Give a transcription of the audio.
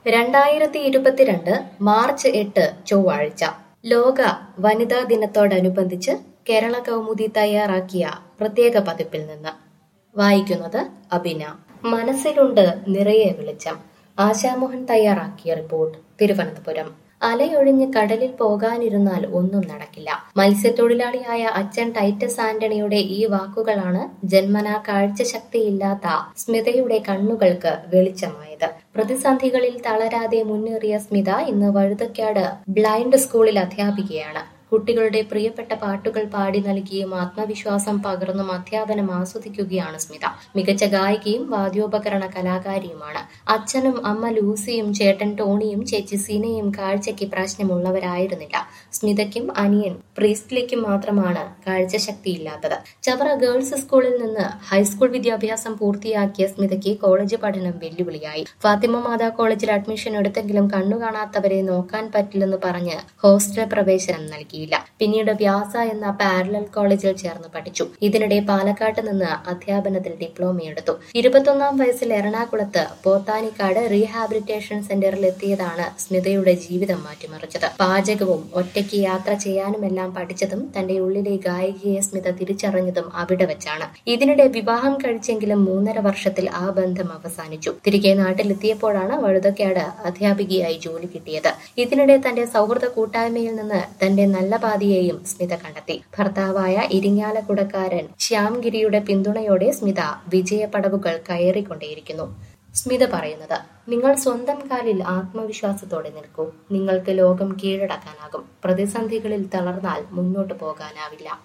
രണ്ടായിരത്തി ഇരുപത്തിരണ്ട് മാർച്ച് എട്ട് ചൊവ്വാഴ്ച ലോക വനിതാ ദിനത്തോടനുബന്ധിച്ച് കേരള കൗമുദി തയ്യാറാക്കിയ പ്രത്യേക പതിപ്പിൽ നിന്ന് വായിക്കുന്നത് അബിന മനസ്സിലുണ്ട് നിറയെ വെളിച്ചം ആശാമോഹൻ തയ്യാറാക്കിയ റിപ്പോർട്ട് തിരുവനന്തപുരം അലയൊഴിഞ്ഞ് കടലിൽ പോകാനിരുന്നാൽ ഒന്നും നടക്കില്ല മത്സ്യത്തൊഴിലാളിയായ അച്ഛൻ ടൈറ്റസ് ആന്റണിയുടെ ഈ വാക്കുകളാണ് ജന്മനാ കാഴ്ചശക്തിയില്ലാത്ത സ്മിതയുടെ കണ്ണുകൾക്ക് വെളിച്ചമായത് പ്രതിസന്ധികളിൽ തളരാതെ മുന്നേറിയ സ്മിത ഇന്ന് വഴുതക്കാട് ബ്ലൈൻഡ് സ്കൂളിൽ അധ്യാപികയാണ് കുട്ടികളുടെ പ്രിയപ്പെട്ട പാട്ടുകൾ പാടി നൽകിയും ആത്മവിശ്വാസം പകർന്നും അധ്യാപനം ആസ്വദിക്കുകയാണ് സ്മിത മികച്ച ഗായികയും വാദ്യോപകരണ കലാകാരിയുമാണ് അച്ഛനും അമ്മ ലൂസിയും ചേട്ടൻ ടോണിയും ചേച്ചി സീനയും കാഴ്ചയ്ക്ക് പ്രശ്നമുള്ളവരായിരുന്നില്ല സ്മിതയ്ക്കും അനിയൻ പ്രീസ്ലിക്കും മാത്രമാണ് കാഴ്ചശക്തിയില്ലാത്തത് ചവറ ഗേൾസ് സ്കൂളിൽ നിന്ന് ഹൈസ്കൂൾ വിദ്യാഭ്യാസം പൂർത്തിയാക്കിയ സ്മിതയ്ക്ക് കോളേജ് പഠനം വെല്ലുവിളിയായി ഫാത്തിമ മാതാ കോളേജിൽ അഡ്മിഷൻ എടുത്തെങ്കിലും കണ്ണു കാണാത്തവരെ നോക്കാൻ പറ്റില്ലെന്ന് പറഞ്ഞ് ഹോസ്റ്റൽ പ്രവേശനം നൽകിയില്ല പിന്നീട് വ്യാസ എന്ന പാരലൽ കോളേജിൽ ചേർന്ന് പഠിച്ചു ഇതിനിടെ പാലക്കാട്ട് നിന്ന് അധ്യാപനത്തിൽ ഡിപ്ലോമ എടുത്തു ഇരുപത്തൊന്നാം വയസ്സിൽ എറണാകുളത്ത് പോത്താനിക്കാട് റീഹാബിലിറ്റേഷൻ സെന്ററിൽ എത്തിയതാണ് സ്മിതയുടെ ജീവിതം മാറ്റിമറിച്ചത് പാചകവും ഒറ്റയ്ക്ക് യാത്ര ചെയ്യാനുമെല്ലാം പഠിച്ചതും തന്റെ ഉള്ളിലെ ഗായികയെ സ്മിത തിരിച്ചറിഞ്ഞതും അവിടെ വെച്ചാണ് ഇതിനിടെ വിവാഹം കഴിച്ചെങ്കിലും മൂന്നര വർഷത്തിൽ ആ ബന്ധം അവസാനിച്ചു തിരികെ നാട്ടിലെത്തിയപ്പോഴാണ് വഴുതക്കാട് അധ്യാപികയായി ജോലി കിട്ടിയത് ഇതിനിടെ തന്റെ സൗഹൃദ കൂട്ടായ്മയിൽ നിന്ന് തന്റെ നല്ല പാതിയെയും സ്മിത കണ്ടെത്തി ഭർത്താവായ ഇരിങ്ങാലക്കുടക്കാരൻ ശ്യാംഗിരിയുടെ പിന്തുണയോടെ സ്മിത വിജയപടവുകൾ കയറിക്കൊണ്ടേയിരിക്കുന്നു സ്മിത പറയുന്നത് നിങ്ങൾ സ്വന്തം കാലിൽ ആത്മവിശ്വാസത്തോടെ നിൽക്കൂ നിങ്ങൾക്ക് ലോകം കീഴടക്കാനാകും പ്രതിസന്ധികളിൽ തളർന്നാൽ മുന്നോട്ടു പോകാനാവില്ല